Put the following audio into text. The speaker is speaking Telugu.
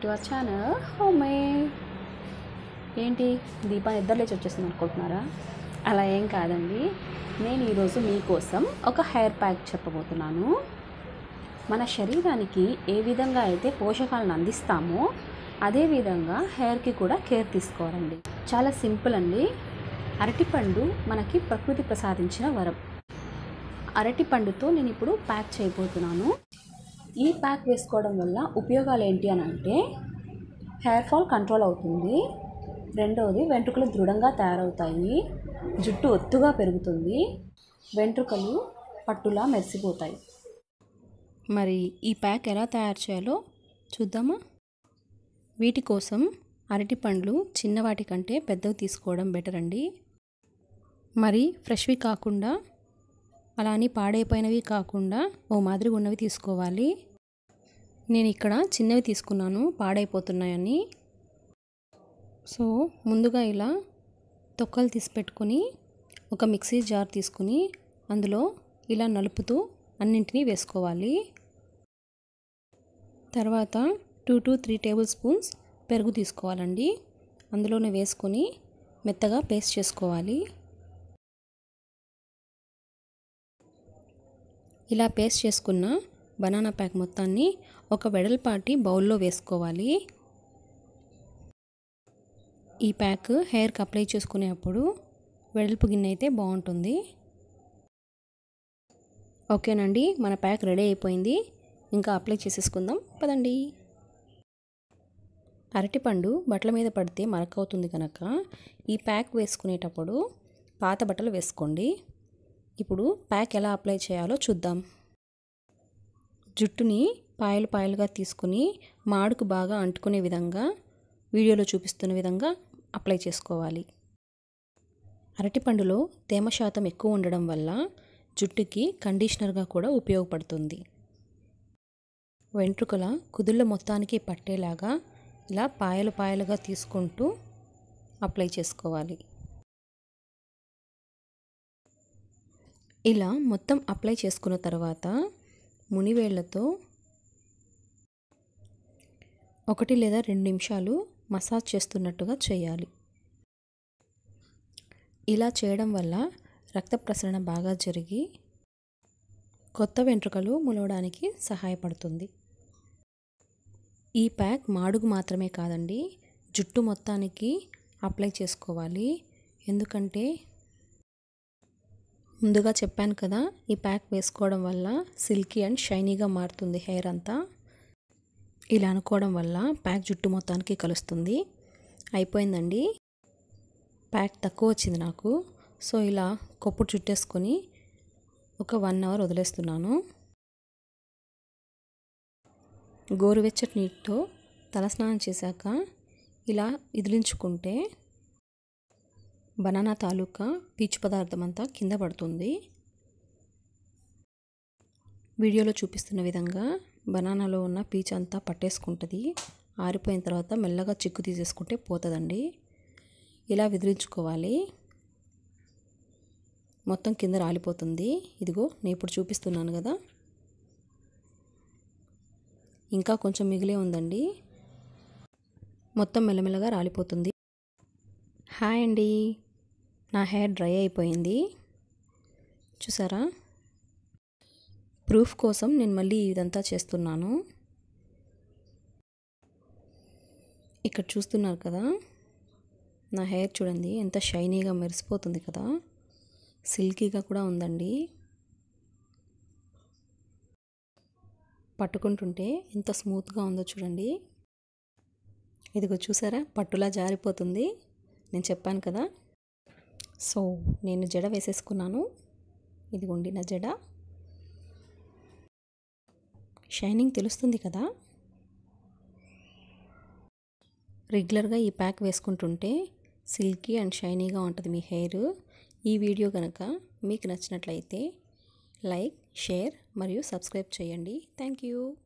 టు అవర్ ఛానల్ హోమే ఏంటి దీపా నిద్ర లేచి వచ్చేసింది అనుకుంటున్నారా అలా ఏం కాదండి నేను ఈరోజు మీకోసం ఒక హెయిర్ ప్యాక్ చెప్పబోతున్నాను మన శరీరానికి ఏ విధంగా అయితే పోషకాలను అందిస్తామో అదేవిధంగా హెయిర్కి కూడా కేర్ తీసుకోవాలండి చాలా సింపుల్ అండి అరటిపండు మనకి ప్రకృతి ప్రసాదించిన వరం అరటిపండుతో నేను ఇప్పుడు ప్యాక్ చేయబోతున్నాను ఈ ప్యాక్ వేసుకోవడం వల్ల ఉపయోగాలు ఏంటి అని అంటే హెయిర్ ఫాల్ కంట్రోల్ అవుతుంది రెండవది వెంట్రుకలు దృఢంగా తయారవుతాయి జుట్టు ఒత్తుగా పెరుగుతుంది వెంట్రుకలు పట్టులా మెరిసిపోతాయి మరి ఈ ప్యాక్ ఎలా తయారు చేయాలో చూద్దామా వీటి కోసం అరటి పండ్లు చిన్నవాటి కంటే పెద్దవి తీసుకోవడం బెటర్ అండి మరి ఫ్రెష్వి కాకుండా అలా అని పాడైపోయినవి కాకుండా ఓ మాదిరి ఉన్నవి తీసుకోవాలి నేను ఇక్కడ చిన్నవి తీసుకున్నాను పాడైపోతున్నాయని సో ముందుగా ఇలా తొక్కలు తీసి పెట్టుకొని ఒక మిక్సీ జార్ తీసుకుని అందులో ఇలా నలుపుతూ అన్నింటినీ వేసుకోవాలి తర్వాత two to three tablespoons పెరుగు తీసుకోవాలండి అందులోనే వేసుకొని మెత్తగా పేస్ట్ చేసుకోవాలి ఇలా పేస్ట్ చేసుకున్న బనానా ప్యాక్ మొత్తాన్ని ఒక వెడల్పాటి బౌల్లో వేసుకోవాలి ఈ ప్యాక్ హెయిర్కి అప్లై చేసుకునేటప్పుడు వెడల్పు గిన్నె అయితే బాగుంటుంది ఓకేనండి మన ప్యాక్ రెడీ అయిపోయింది ఇంకా అప్లై చేసేసుకుందాం పదండి అరటిపండు బట్టల మీద పడితే మరకవుతుంది కనుక ఈ ప్యాక్ వేసుకునేటప్పుడు పాత బట్టలు వేసుకోండి ఇప్పుడు ప్యాక్ ఎలా అప్లై చేయాలో చూద్దాం జుట్టుని పాయలు పాయలుగా తీసుకుని మాడుకు బాగా అంటుకునే విధంగా వీడియోలో చూపిస్తున్న విధంగా అప్లై చేసుకోవాలి అరటిపండులో తేమ శాతం ఎక్కువ ఉండడం వల్ల జుట్టుకి కండిషనర్గా కూడా ఉపయోగపడుతుంది వెంట్రుకల కుదుళ్ళ మొత్తానికి పట్టేలాగా ఇలా పాయలు పాయలుగా తీసుకుంటూ అప్లై చేసుకోవాలి ఇలా మొత్తం అప్లై చేసుకున్న తర్వాత మునివేళ్లతో ఒకటి లేదా రెండు నిమిషాలు మసాజ్ చేస్తున్నట్టుగా చేయాలి ఇలా చేయడం వల్ల రక్త ప్రసరణ బాగా జరిగి కొత్త వెంట్రుకలు ములవడానికి సహాయపడుతుంది ఈ ప్యాక్ మాడుగు మాత్రమే కాదండి జుట్టు మొత్తానికి అప్లై చేసుకోవాలి ఎందుకంటే ముందుగా చెప్పాను కదా ఈ ప్యాక్ వేసుకోవడం వల్ల సిల్కీ అండ్ షైనీగా మారుతుంది హెయిర్ అంతా ఇలా అనుకోవడం వల్ల ప్యాక్ జుట్టు మొత్తానికి కలుస్తుంది అయిపోయిందండి ప్యాక్ తక్కువ వచ్చింది నాకు సో ఇలా కొప్పుడు చుట్టేసుకొని ఒక వన్ అవర్ వదిలేస్తున్నాను గోరువెచ్చటి నీటితో తలస్నానం చేశాక ఇలా ఇదిలించుకుంటే బనానా తాలూకా పీచు పదార్థం అంతా కింద పడుతుంది వీడియోలో చూపిస్తున్న విధంగా బనానాలో ఉన్న పీచు అంతా పట్టేసుకుంటుంది ఆరిపోయిన తర్వాత మెల్లగా చిక్కు తీసేసుకుంటే పోతుందండి ఇలా విదిలించుకోవాలి మొత్తం కింద రాలిపోతుంది ఇదిగో నేను ఇప్పుడు చూపిస్తున్నాను కదా ఇంకా కొంచెం మిగిలే ఉందండి మొత్తం మెల్లమెల్లగా రాలిపోతుంది హాయ్ అండి నా హెయిర్ డ్రై అయిపోయింది చూసారా ప్రూఫ్ కోసం నేను మళ్ళీ ఇదంతా చేస్తున్నాను ఇక్కడ చూస్తున్నారు కదా నా హెయిర్ చూడండి ఎంత షైనీగా మెరిసిపోతుంది కదా సిల్కీగా కూడా ఉందండి పట్టుకుంటుంటే ఎంత స్మూత్గా ఉందో చూడండి ఇదిగో చూసారా పట్టులా జారిపోతుంది నేను చెప్పాను కదా సో నేను జడ వేసేసుకున్నాను ఇదిగోండి నా జడ షైనింగ్ తెలుస్తుంది కదా రెగ్యులర్గా ఈ ప్యాక్ వేసుకుంటుంటే సిల్కీ అండ్ షైనీగా ఉంటుంది మీ హెయిర్ ఈ వీడియో కనుక మీకు నచ్చినట్లయితే లైక్ షేర్ మరియు సబ్స్క్రైబ్ చేయండి థ్యాంక్ యూ